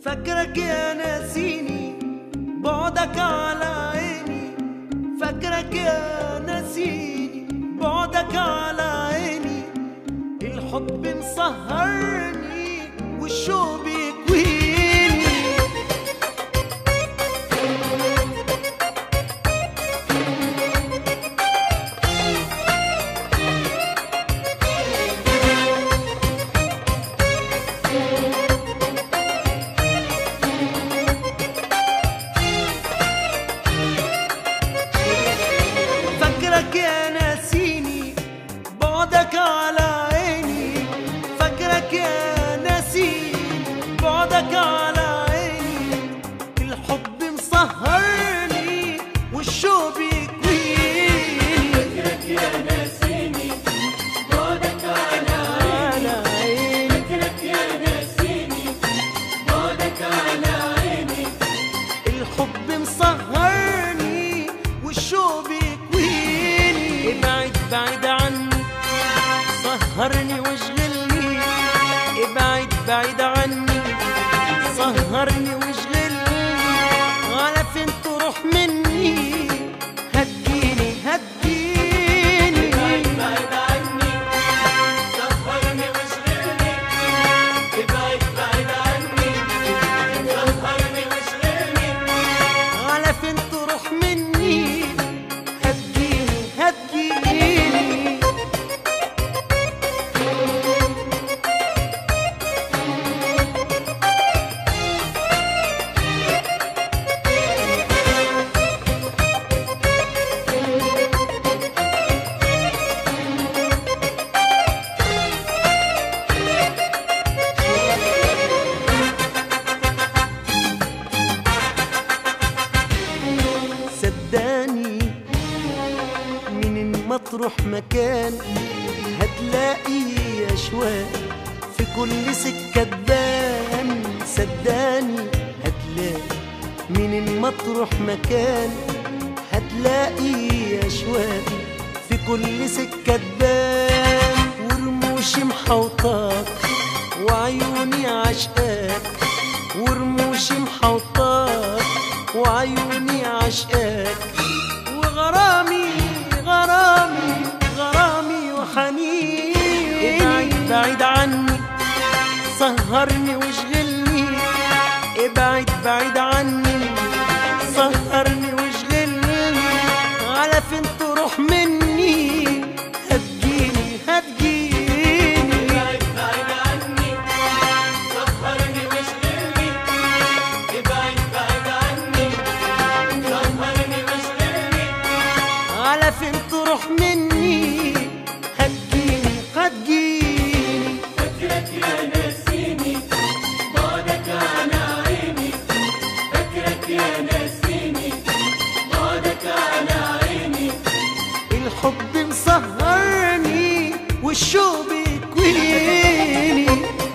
فاكرك يا ناسيني بعدك على عيني فاكرك يا ناسيني بعدك على عيني الحب مسهرني والشوق بيكويني فاكرك يا ناسيني بعدك على عيني فاكرك يا ناسيني بعدك على عيني الحب مسهرني والشوق بيكويني فكرك يا ناسيني بعدك على على عيني فكرك يا ناسيني بعدك على عيني الحب مسهرني والشوق بيكويني ابعد بعيد عني سهرني واشغلني ابعد بعيد عني سهرني واشغلني على فين تروح مني هديني هديني بعد عني سهرني واشغلني ابعد بعد عني سهرني واشغلني على فين تروح مني هديني هديني صدقني من ما تروح مكان هتلاقي اشواق في كل سكة تبان صدقني هتلاقي من ما تروح مكان هتلاقي اشواق في كل سكة تبان ورموشي محوطاك وعيوني عشقاك ورموشي محوطاك وعيوني عشقاك وغرامي غرامي غرامي وحنين ابعد بعيد عني سهرني واشغلني ابعد بعيد عني سهرني واشغلني على فين تروح مني هتجيني هتجيني ابعد بعد عني سهرني واشغلني ابعد بعد عني سهرني واشغلني على فين تروح مني هتجيني هتجيني فكرك يا ناسيني بعدك على عيني فكرك يا ناسيني بعدك على عيني الحب مسهرني والشوق بيكويني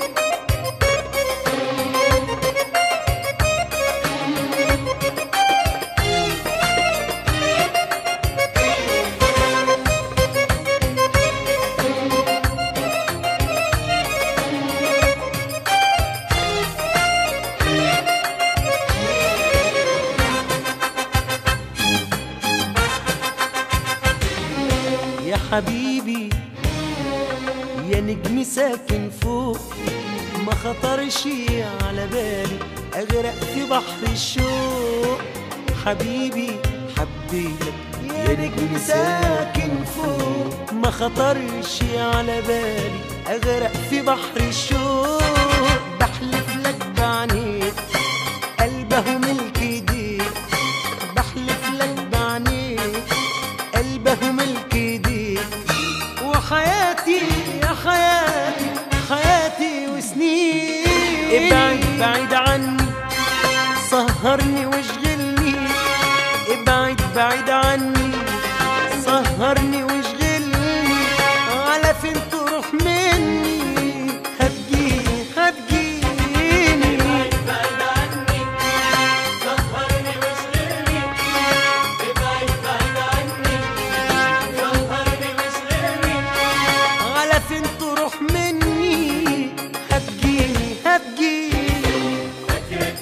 يا حبيبي يا نجم ساكن فوق ما خطرش على بالي اغرق في بحر الشوق حبيبي حبيتك يا نجم ساكن فوق ما خطرش على بالي اغرق في بحر الشوق بحلف لك بعينيك قلبه ملك ايديك بحلف لك بعينيك قلبه ملك ايديك وحياتي يا حياتي حياتي وسنين ابعد بعيد عني سهرني واشغلني ابعد بعيد عني سهرني واشغلني على فين تروح مني هتجيني هتجيني بعد عني سهرني واشغلني ابعد بعد عني سهرني واشغلني على فين تروح مني هتجيني هتجيني فكرك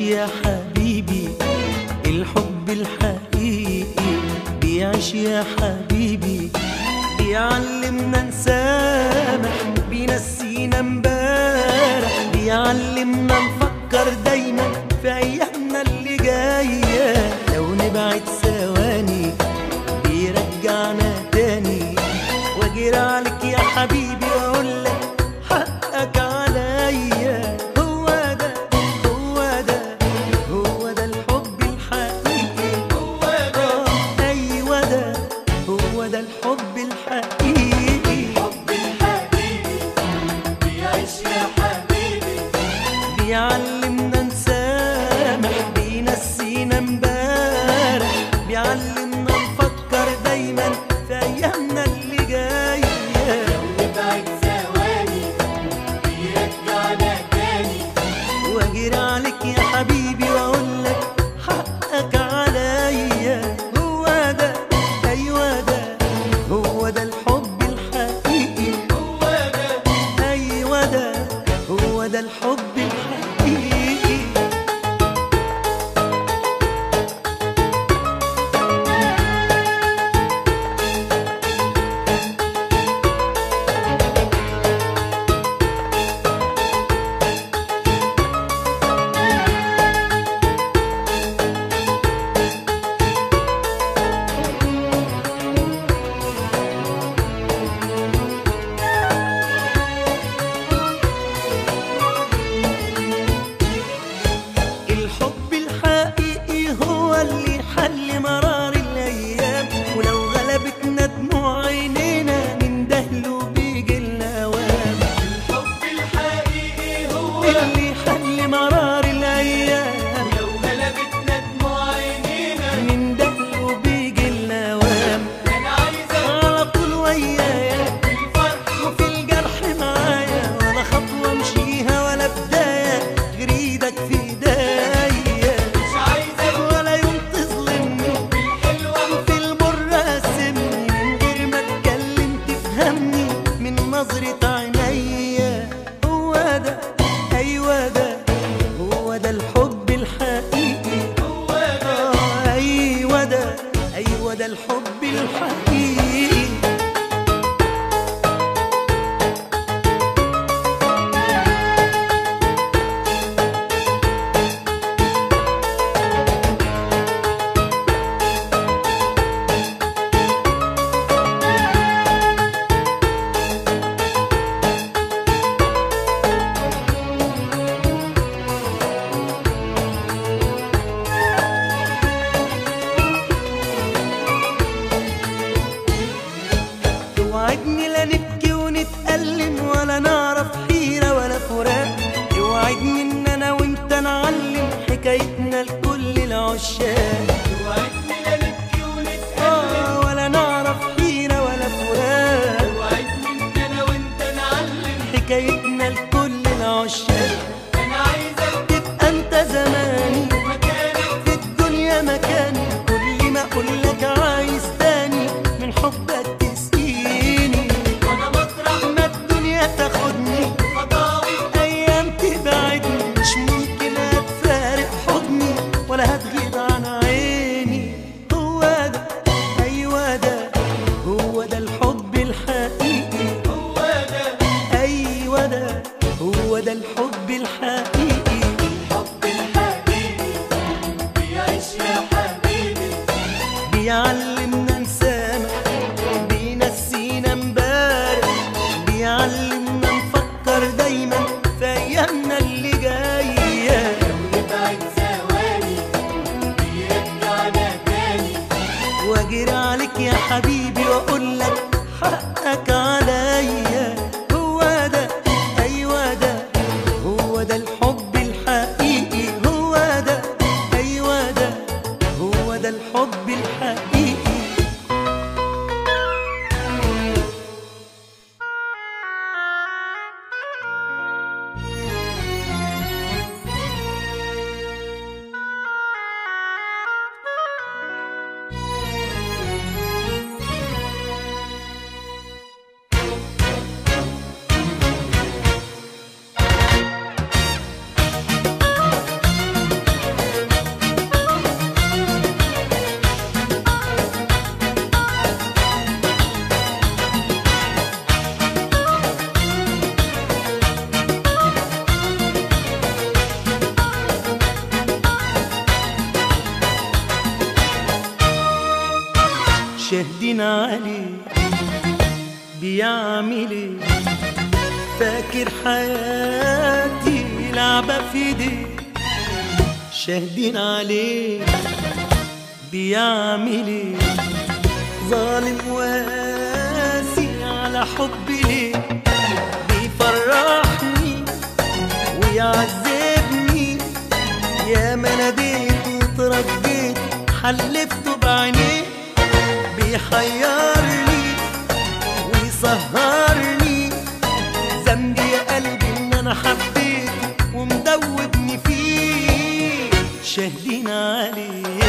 يا حبيبي الحب الحقيقي بيعيش يا حبيبي بيعلمنا نسامح بينسينا امبارح بيعلمنا نفكر دايما في ايامنا اللي جايه لو نبعد ثواني بيرجعنا تاني واجري عليك يا حبيبي واقول لك حقك عليا هو ده هو ده هو ده الحب الحقيقي هو ده آه، ايوه ده هو ده الحب الحقيقي حب الحبيبي بيعيش يا حبيبي بيعلمنا نسامح بينسينا امبارح بيعلمنا نفكر دايما في ايامنا اللي جايه نبعد ثواني بيرجعنا تاني واجري عليك يا حبيبي واقول لك حقك عليا هو ده ايوه ده هو ده الحب الحقيقي هو ده ايوه ده هو ده الحب الحقيقي الحب الحقيقي هو اللي حل مرار الايام ولو غلبتنا دموع عينينا نندهله بيجي الاوام الحب الحقيقي هو اللي حل مرار الايام لو غلبتنا دموع عينينا نندهله بيجي الاوام انا عايزك على طول ويايا في الفرح وفي الجرح معايا ولا خطوه امشيها ولا بدايه غير ايدك في ايديا مش عايزك ولا يوم تظلمني بالحلوة في المر قسمني من غير ما اتكلم تفهمني من نظرة عينيا هو ده ايوه ده هو ده الحب الحقيقي هو ده آه ايوه ده ايوه ده الحب الحقيقي توعدني لا نبكي ونتألم ولا نعرف حيرة ولا فراق توعدني ان انا وانت نعلم حكايتنا لكل العشاق وعدني لا نبكي ونتقابل آه ولا نعرف حيرة ولا فراق وعدني ان انا وانت نعلم حكايتنا لكل العشاق انا عايزك تبقى انت زماني مكانك في الدنيا مكاني كل ما اقول لك عايز تاني من حبك تسقيني وانا مطرح ما الدنيا تاخدني خطاوي ايام تبعدني مش ممكن هتفارق حضني ولا هتغيب عن عيني هو ده ايوه ده هو ده الحب الحقيقي هو ده ايوه ده هو ده الحب الحقيقي حب الحبيبي بيعيش يا حبيبي بيعلمنا نسامح بينسينا امبارح بيعلمنا نفكر دايما في ايامنا اللي جايه نبعد ثواني بيرجعنا تاني واجري عليك يا حبيبي واقول لك حقك عليا هو ده ايوه ده هو ده الحب الحقيقي هو ده ايوه ده هو ده الحب الحقيقي شاهدين عليه بيعمل ايه فاكر حياتي لعبة في ايديه شاهدين عليه بيعمل ايه ظالم واسي على حبي ليه بيفرحني ويعذبني يا ما ناديت وترجيت حلفته بعينيه بيحيرني ويسهرني ذنبي يا قلبي ان انا حبيته ومدوبني فيه شاهدين عليه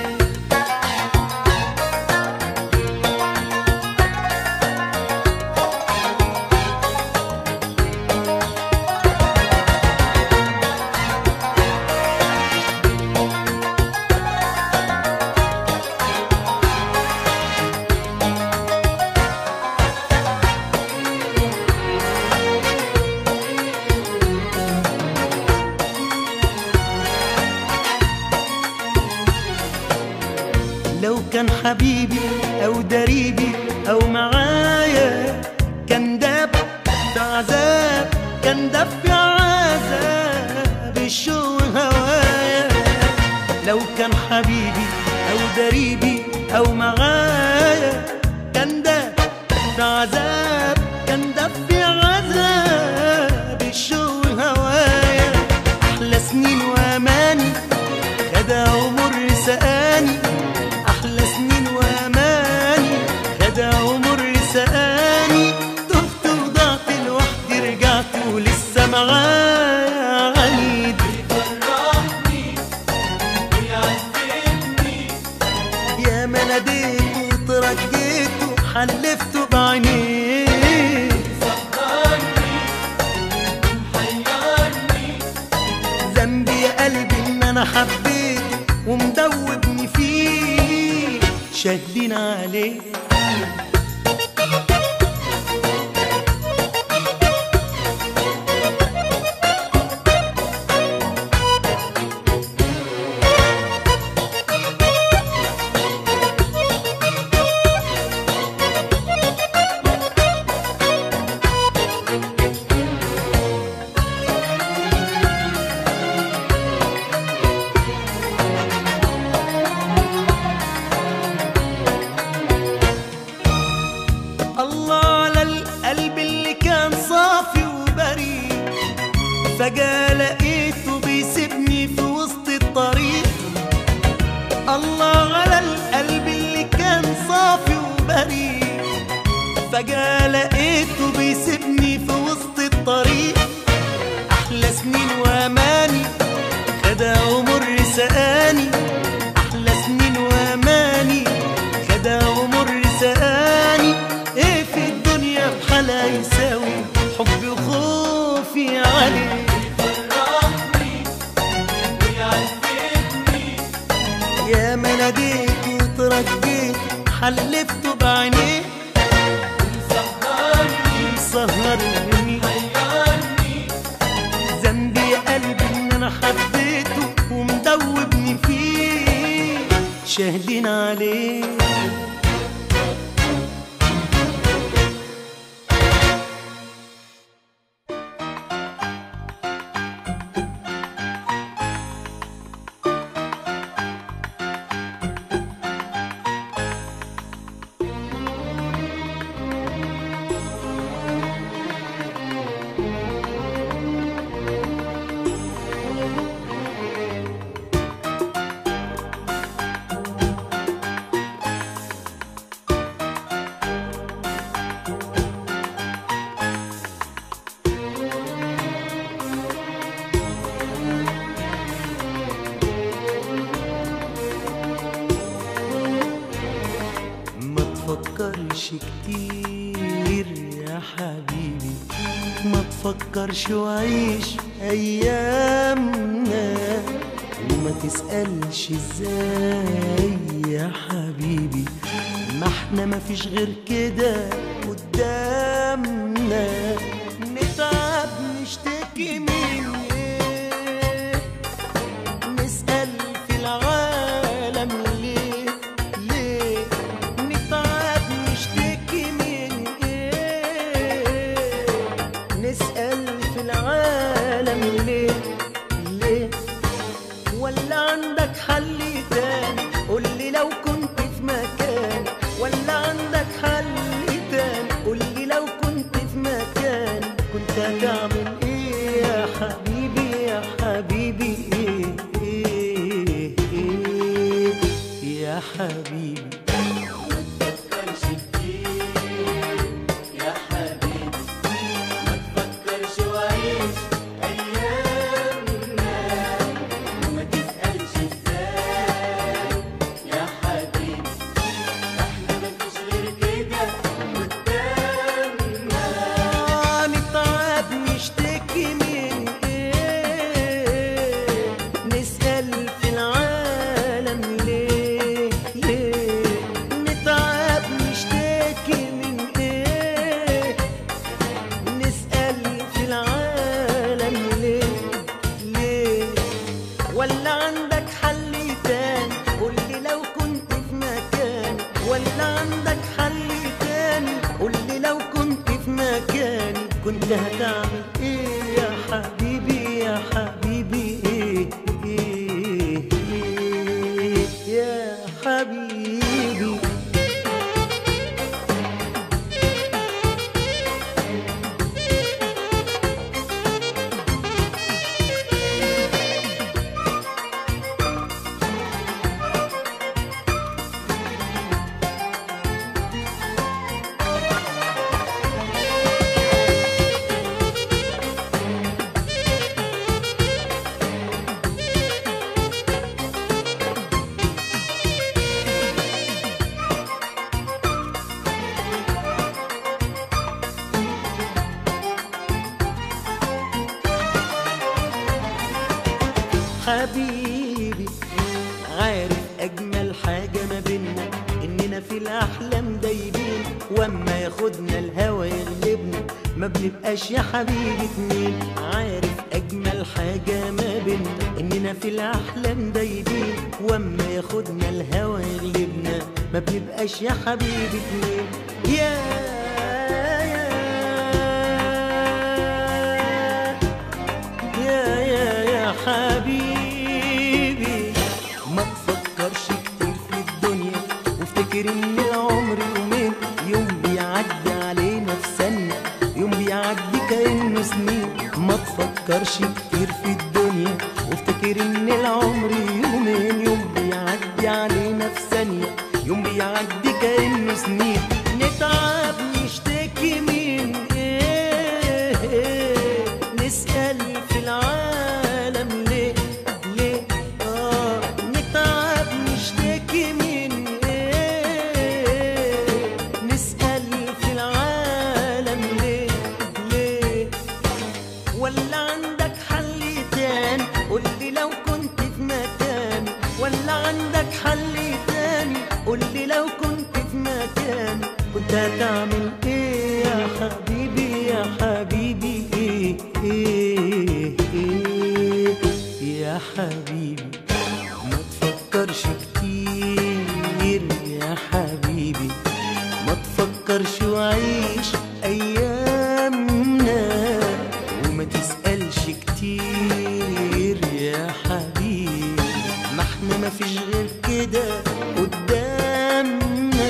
لو كان حبيبي او دريبي او معايا كان داب في عذاب كان داب في عذاب الشوق هوايا لو كان حبيبي او دريبي او معايا كان داب في عذاب كان داب في عذاب الشوق هوايا احلى سنين واماني خدع ومر سقاني احلى سنين واماني خدع ومر سقاني تهت وضعت لوحدي رجعت ولسه معايا عنيد فرحني ويعذبني يا ما ناديت وترجيت وحلفته بعينيه سهرني ومحيرني ذنبي يا قلبي ان انا حبيته ومدوبني فيه شاهدين عليه الله على القلب اللي كان صافي وبريء فجأة لقيته بيسيبني في وسط الطريق الله على القلب اللي كان صافي وبريء فجأة لقيته بيسيبني في وسط الطريق أحلى سنين وأماني خدع ومر سقاني أحلى سنين وأماني خدع ومر سقاني إيه في الدنيا بحالها يساوي حبي وخوفي عليه فرحني ويعذبني يا ما ناديت وترجيت حلفته بعينيه سهرني سهرني حيرني ذنبي يا قلبي ان انا حبيته ومدوبني فيه شاهدين عليه ما تفكرش كتير يا حبيبي ما تفكرش وعيش ايامنا وما تسألش ازاي يا حبيبي ما احنا ما فيش غير كده قدامنا نتعب نشتكي من ايه نسأل في العالم ليه ليه نتعب عندك حل تاني قول لي لو كنت في مكاني كنت هتعمل ايه يا حبيبي يا حبيبي ايه ايه, إيه يا حبيبي حبيبي عارف اجمل حاجه ما بينا اننا في الاحلام دايبين واما ياخدنا الهوى يغلبنا ما بنبقاش يا حبيبي اتنين عارف اجمل حاجه ما بينا اننا في الاحلام دايبين واما ياخدنا الهوى يغلبنا ما بنبقاش يا حبيبي اتنين يا يا يا يا يا حبيبي ما تفكرش كتير في الدنيا وافتكر ان العمر يومين يوم بيعدي علينا في ثانية يوم بيعدي كأنه سنين ما تفكرش كتير في الدنيا وافتكر ان العمر يومين يوم بيعدي علينا في ثانية يوم بيعدي كأنه سنين نتعب نشتكي من ايه نسأل في العالم ليه ليه آه نتعب نشتكي من ايه نسأل في العالم ليه ليه ولا عندك حل تاني قول لي لو كنت في مكاني ولا عندك حل تاني قول لي لو كنت في مكاني كنت هتعمل ايه يا حبيبي يا حبيبي ايه ايه ايه يا حبيبي ما تفكرش كتير يا حبيبي ما تفكرش وعيش ايامنا وما تسألش كتير يا حبيبي ما احنا ما فيش غير كده قدامنا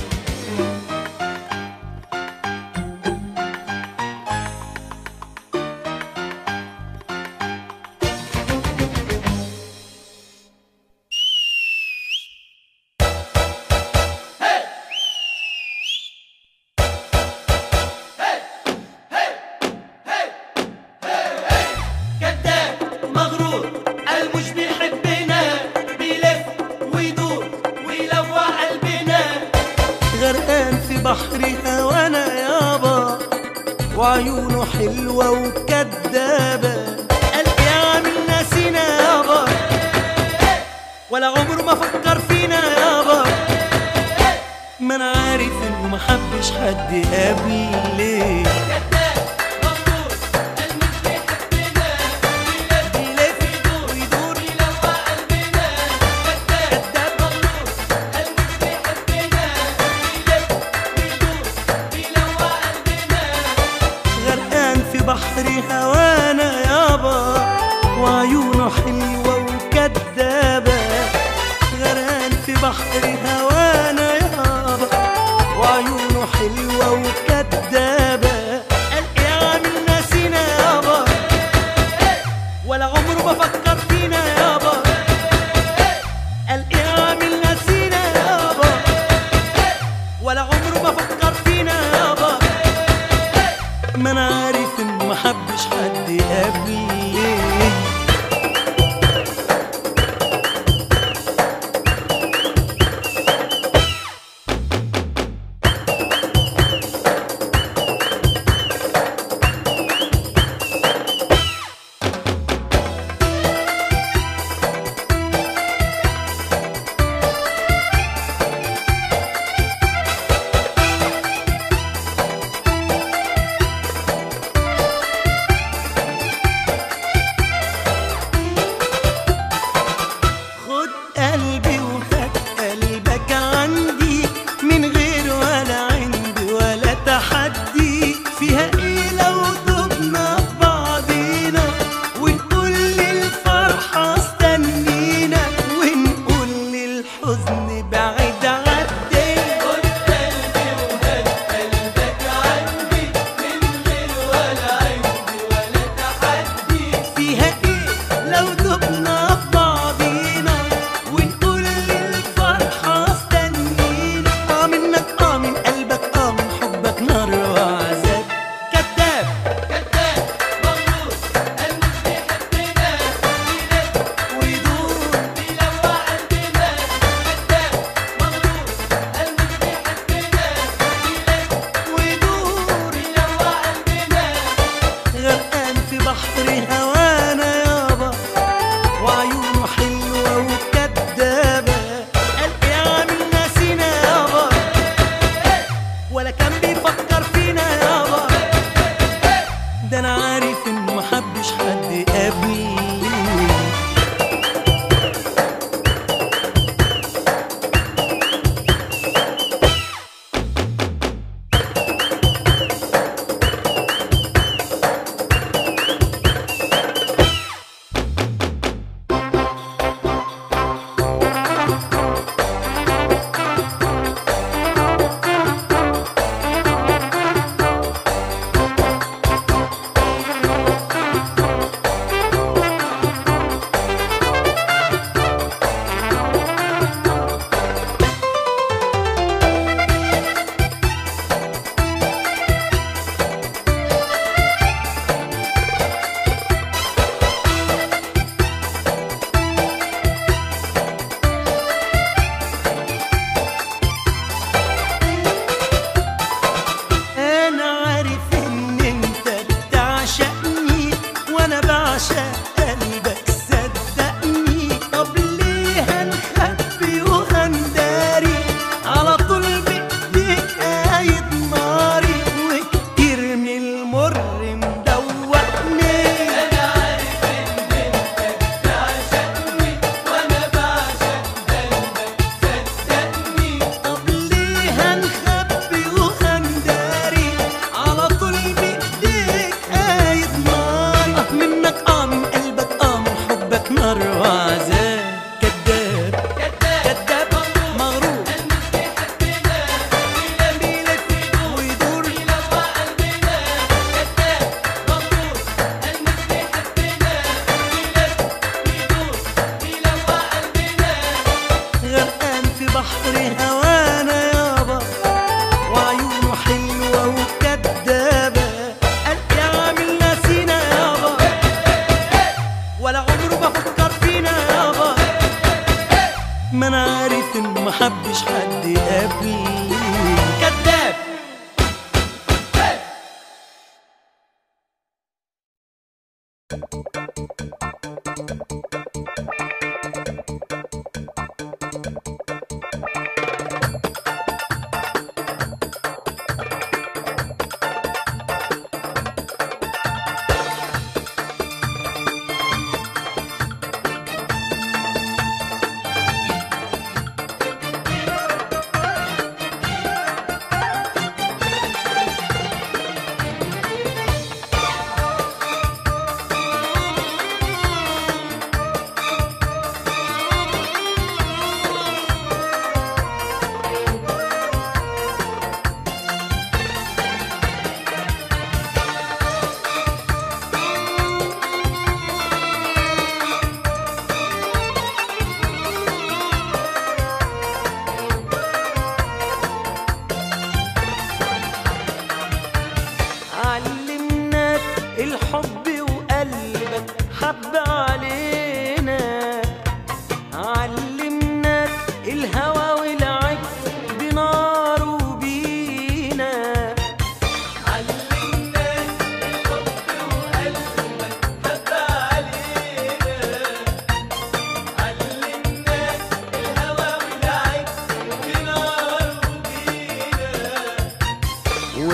كذاب مغرور قال مش بيحبنا بيلف ويدور ويلوع قلبنا غرقان في بحر هوانا يابا وعيونه حلوة وكدابة قلبي عامل ناسينا يابا ولا عمره ما فكر فينا يابا ما انا عارف انه ما حبش حد قبلي كذاب مغرور قال مش بيحبنا بيلف بيلف ويدور ويدور ويلوع قلبنا كذاب مغرور قال مش بيحبنا بيلف ويدور ويلوع قلبنا غرقان في بحر هوانا يابا وعيونه حلوة وكدابة غرقان في بحر هوانا يابا وعيونه حلوة وكدابة قال يا عامل ناسينا يابا ولا عمره ما فكر فينا يابا قال يا عامل ناسينا يابا ولا عمره ما فكر فينا يابا ما انا عارف انه ما حبش حد قبلي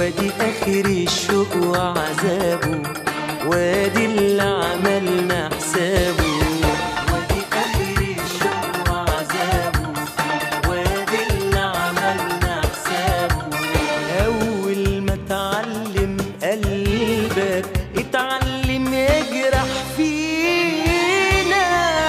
وادي اخر الشوق وعذابه وادي اللي عملنا حسابه وادي اخر الشوق وعذابه وادي اللي عملنا حسابه اول ما اتعلم قلبك اتعلم يجرح فينا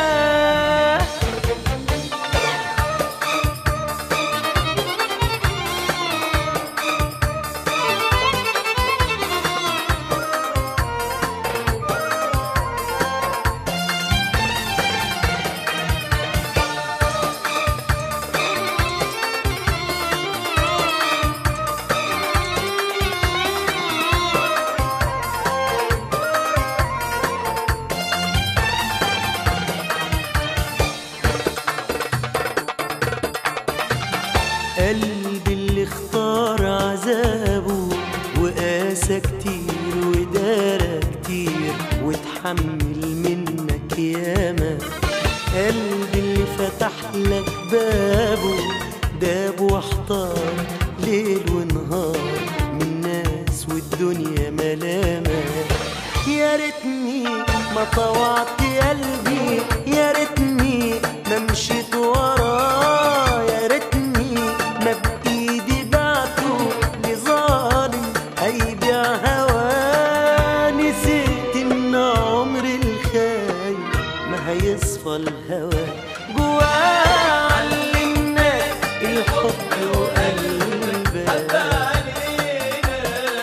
قلبي اللي اختار عذابه وقاسى كتير ودارى كتير واتحمل منك ياما قلبي اللي فتح لك بابه داب واحتار ليل ونهار من ناس والدنيا ملامة يا ريتني ما طوعت قلبي يا ريتني ما مشيت وراه يا ريتني ما بايدي بعته لظالم هيبيع هواه نسيت ان عمر الخاين ما هيصفى الهوى جواه علمناك الحب وقلبك علينا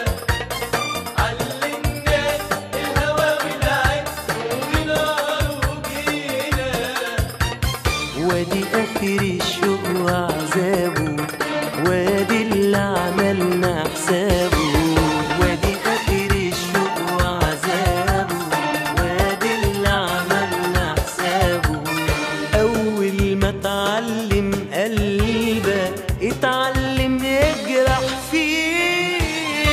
علمنا الهوى والعين ونار وجينا وادي اخر الشوق وعذابه وادي اللي عملنا حسابه وادي اخر الشوق وعذابه وادي اللي عملنا حسابه اول ما اتعلم قلبك اتعلم يجرح فينا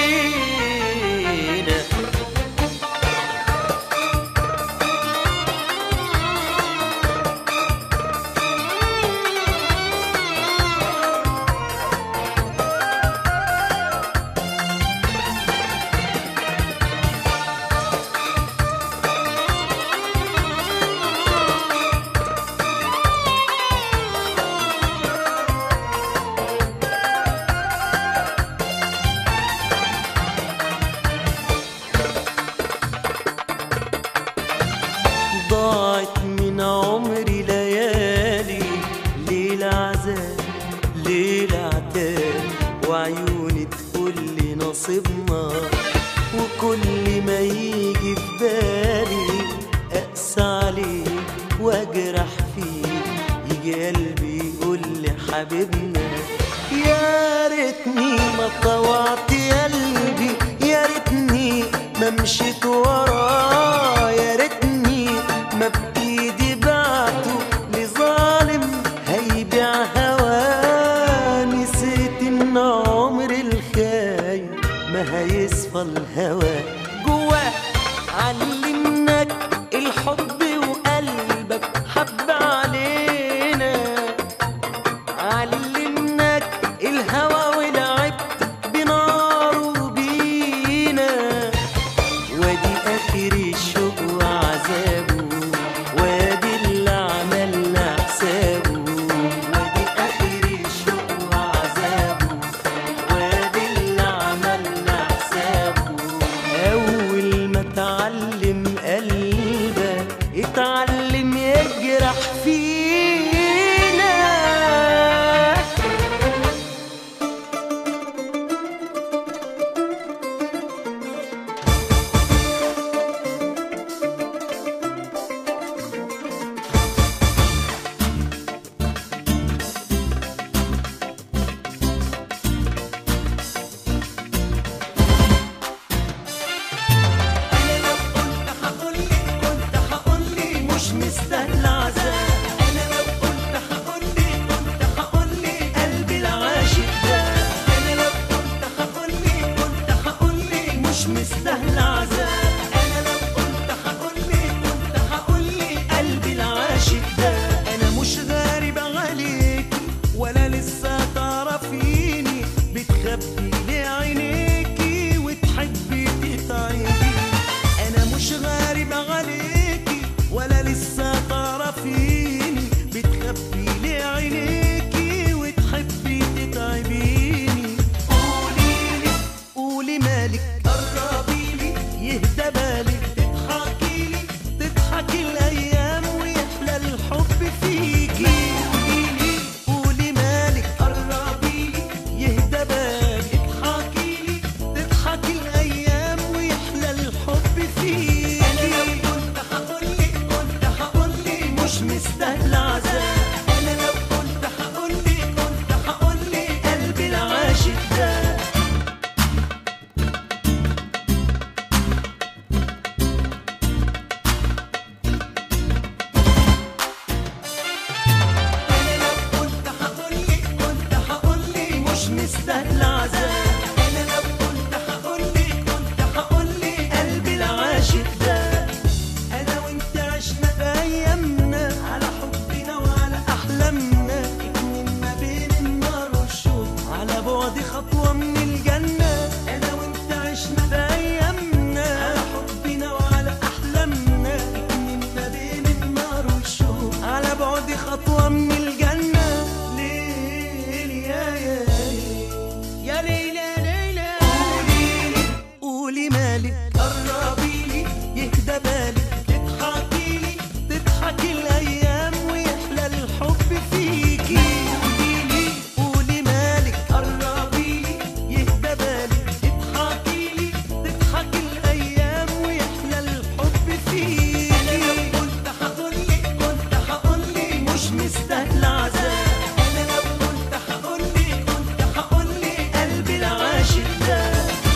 ضاعت من عمري ليالي ليل عذاب ليل عتاب وعيوني تقول لي نصيبنا وكل ما يجي في بالي اقسى عليك واجرح فيك يجي قلبي يقول لي حبيبنا يا ريتني ما طوعت قلبي يا ريتني ما مشيت وراه يا ريتني ما بايدي بعته لظالم هيبيع هواه نسيت ان عمر الخاين ما هيصفى الهوى جواه علمناك الحب وقلبك حب علينا علمناك الهوى ولعبت بناره بينا وادي اخر الشوق وعذابه وادي اللي عملنا حسابه وادي اخر الشوق وعذابه وادي اللي عملنا حسابه مستاهل عذاب انا لو كنت هقولك كنت هقولك قلبي العاشق ده انا وانت عشنا ايامنا على حبنا وعلى احلامنا اتنين ما بين النار والشوق على بعد خطوه من الجنه انا وانت عشنا ايامنا على حبنا وعلى احلامنا اتنين ما بين النار والشوق على بعد خطوه من الجنه ليل يا يا يا ليلى ليلى قوليلي قولي مالك قربيلي يهدى بالك تضحكيلي تضحكي الايام ويحلى الحب فيكي قوليلي قولي مالك قربيلي يهدى بالك تضحكيلي تضحكي الايام ويحلى الحب فيكي انا لو كنت هقولك كنت هقولك مش مستاهل عذاب انا لو كنت هقولك كنت هقولك قلبي العاشق ده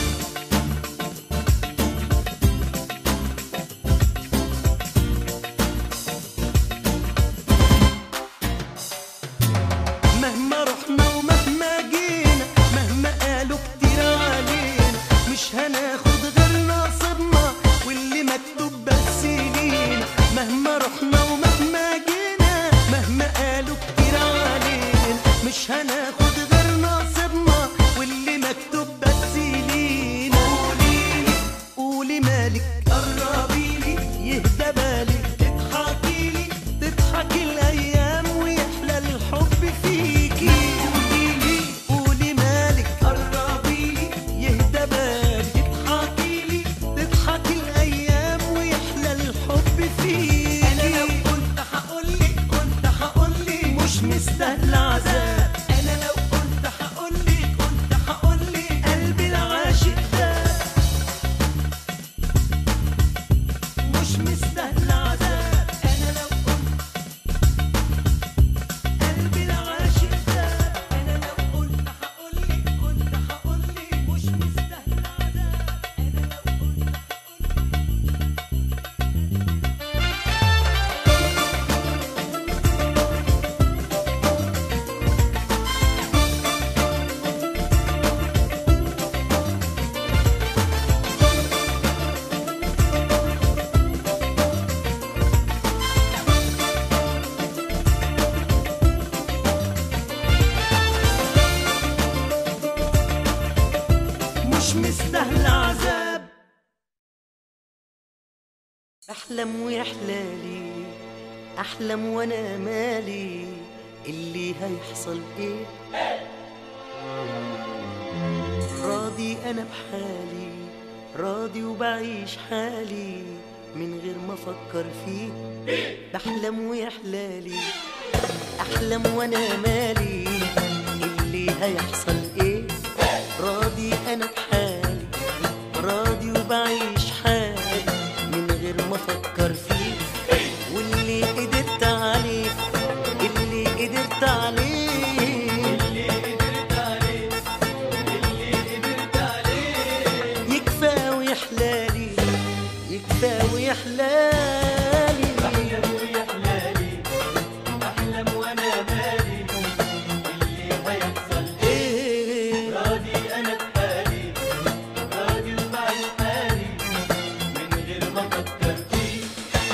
مهما رحنا ومهما جينا مهما قالوا كتير علينا مش هناخد غير نصيبنا واللي مكتوب بس لينا مهما رحنا ومهما جينا مهما قالوا كتير علينا مش هناخد غير نصيبنا واللي مكتوب بس لينا قوليلي قولي مالك قربيلي يهدى بالك تضحكيلي تضحكي الايام ويحلى الحب فيكي قوليلي قولي مالك قربيلي يهدى بالك تضحكيلي تضحكي الايام ويحلى الحب فيكي انا لو كنت هقولك كنت هقولك مش مستاهل عذاب انا لو كنت هقولك كنت هقولك قلبي العاشق ده مش مستاهل عذاب انا لو كنت قلبي العاشق ده انا لو كنت هقولك كنت هقولك مش مستاهل عذاب انا لو كنت مش مستاهل عذاب احلم ويحلالي احلم وانا مالي اللي هيحصل ايه راضي انا بحالي راضي وبعيش حالي من غير ما افكر فيه بحلم ويحلالي احلم وانا مالي اللي هيحصل ايه راضي انا بحالي راضي وبعيش حالي من غير ما افكر فيه واللي قدرت عليه اللي قدرت عليه اللي قدرت عليه اللي قدرت عليه يكفى ويحلالي يكفى ويحلالي احلم ويا حلالي احلم وانا مالي اللي هيحصل ايه راضي انا بحالي راضي وبعيش حالي من غير ما افكر فيه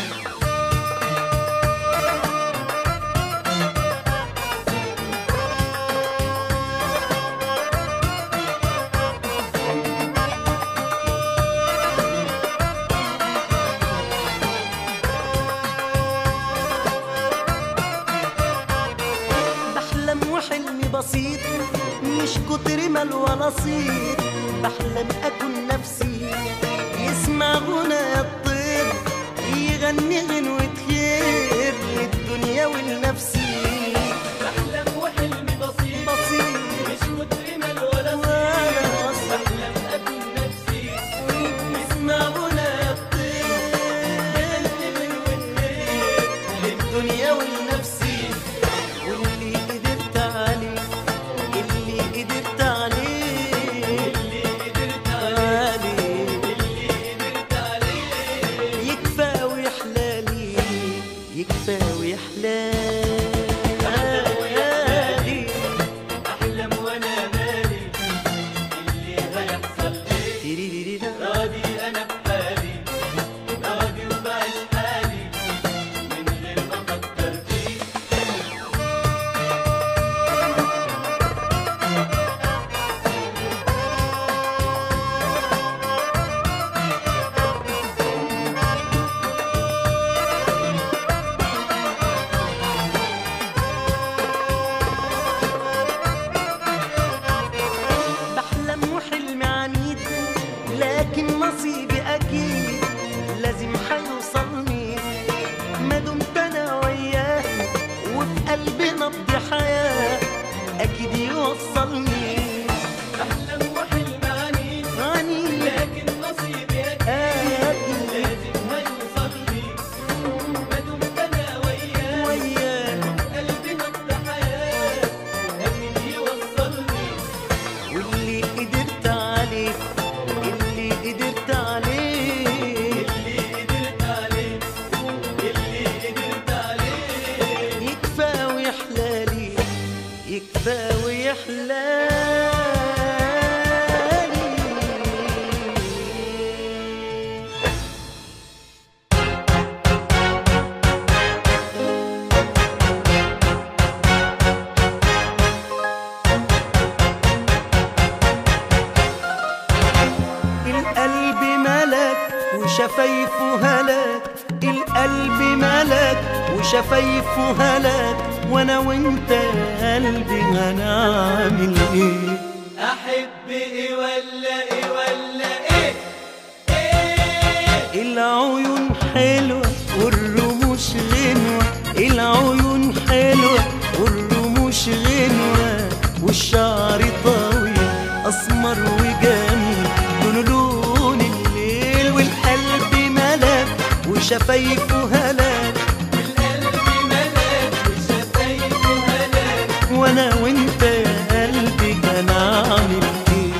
بحلم وحلمي بسيط مش كتر مال ولا صيت بحلم اكون نفسي يسمع غنى الطير يغني غنوة خير للدنيا ولنفسي بحلم وحلمي بسيط بسيط مش كتر مال ولا ولا صيت بحلم اكون نفسي يسمع غنى الطير للدنيا ولنفسي واللي قدرت عليه اللي قدرت عليه اللي قدرت عليه اللي قدرت عليه يكفى ويحلالي يكفى ويحلالي القلب ملك وشفايفه هلاك القلب ملك وشفايفه هلاك وانا وانت يا قلبي هنعمل ايه احب ايه ولا ايه ولا ايه ايه العيون حلوة والرموش غنوة العيون حلوة والرموش غنوة والشعر طويل أسمر وجميل لونه لون الليل والقلب ملك وشفايفه هلاك القلب ملاك وشفايفه هلاك وانا وانت يا قلبي كان عامل ايه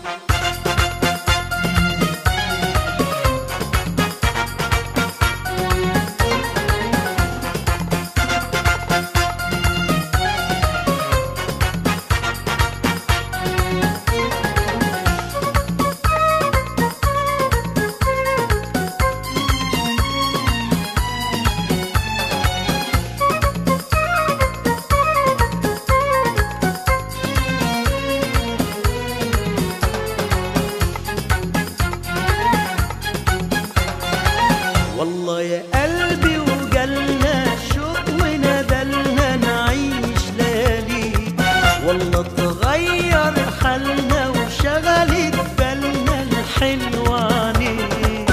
والله يا قلبي وجالنا شوق وندلنا نعيش ليالي والله تغير حالنا وشغلت بالنا الحلوة عليك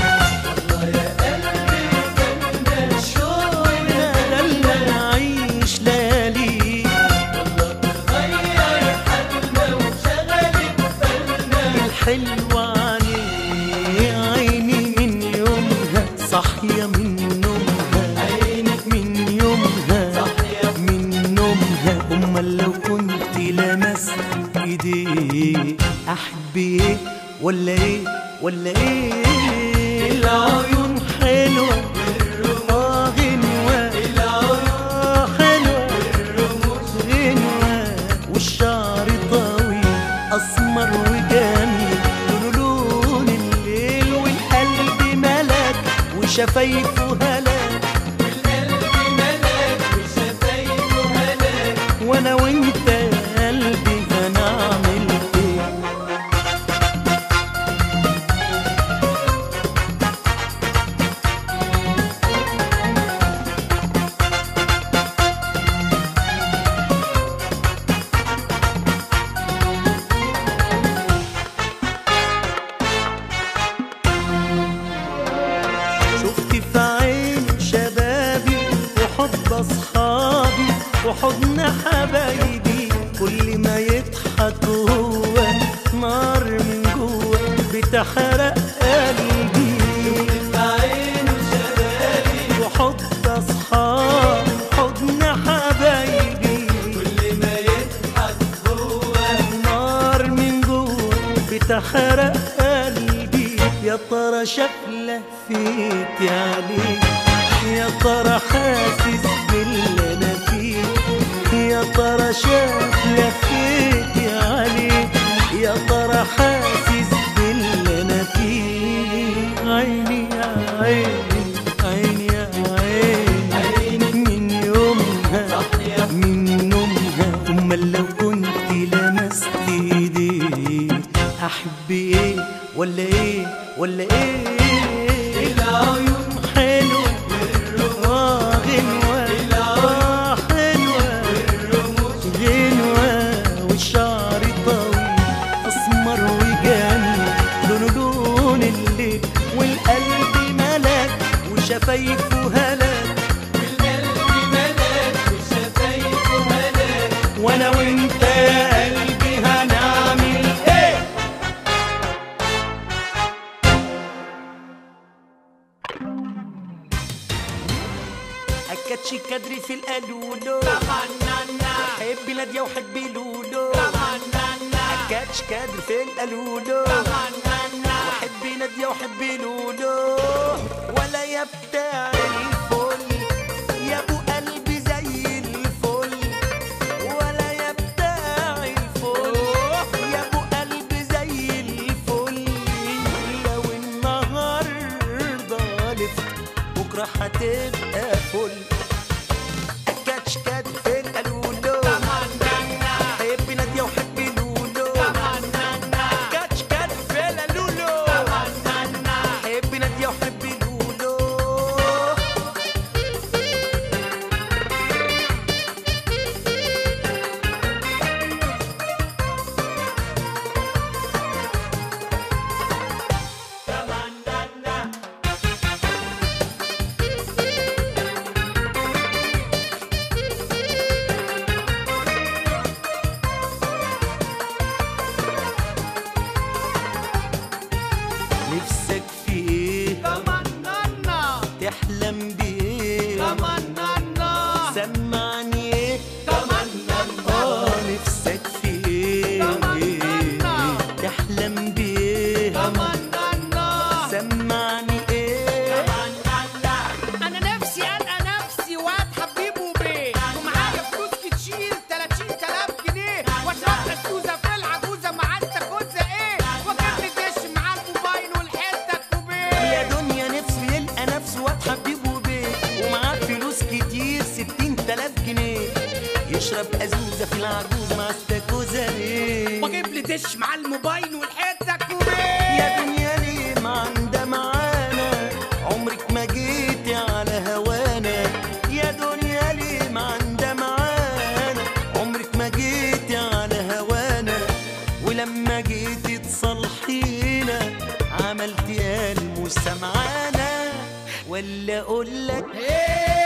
شوق وندلنا نعيش ليالي غير حالنا وشغلت بالنا الحلوة عليك عيني من يومها صاحية من نومها عينك من يومها صاحية من نومها أمال لو كنت لمست إيديه أحب إيه ولا إيه ولا إيه العيون حلوة آه غنوة آه حلوة غنوة والشعر طويل أسمر وجميل لونه لون الليل والقلب ملك وشفايفه هلاك القلب ملاك وشفايفه هلاك وانا وانت يا قلبي هنعمل ايه شفت في عين شبابي وحب اصحابي وحضن حبايبي كل ما يضحك هو نار من جوه بتحرق قلبي عين شبابي وحب اصحابي حضن حبايبي كل ما يضحك هو نار من جوه بتحرق قلبي يا ترى شكله فيك عليك يا ترى حاسس باللي انا فيه يا ترى شكله فيك عليك يا ترى حاسس باللي انا فيه عيني يا عيني عيني يا عيني عينك من يومها صاحية من نومها امال لو كنت لمست ايديه احب ايه ولا ايه ولا ايه العيون حلوه اه غنوه اه حلوه الرموش غنوه والشعر طويل اسمر وجميل لونه لون الليل والقلب ملك وشفايفه هلاك القلب ملاك وشفايفه هلاك وانا وانت يا قلبي هنعمل ايه اكدش كدري في القالولو حبي نادية وحبي لولو اكدش كدري في القالولو وحبي نادية وحبي لولو ولا يا بتاع الفل يا ابو قلبي زي الفل ولا يا بتاع الفل يا ابو قلبي زي الفل لو النهارده لفت بكره هتبقى فل كاتش كات في القالولو حبي نادية وحبي لولو كاتش كات في القالولو نفسك في ايه تمنانا تحلم بايه تمنانا سمعني ايه تمنانا اه نفسك في ايه تمنى. تحلم بايه تمنانا سمعني ايه انا نفسي القى نفسي واد حبيب وبيه ومعايا فلوس كتير 30000 جنيه واشرب السوزه في العجوزه مع انت كوزه ايه واجيب لي دش مع الموبايل والحته يا كوبيه دنيا نفسه يلقى نفسه واد حبيب وبيت ومعاه فلوس كتير ستين تلاف جنيه يشرب أزوزة في العجوزة مع استاكوزة ليه واجيب لي دش مع الموبايل والحته كوبيه يا دنيا ليه ما عندها معانا عمرك ما جيتي على هوانا يا دنيا ليه ما عندها معانا عمرك ما جيتي على هوانا ولما جيتي تصلحينا عملتي الموسى معانا ولا اقول لك ايه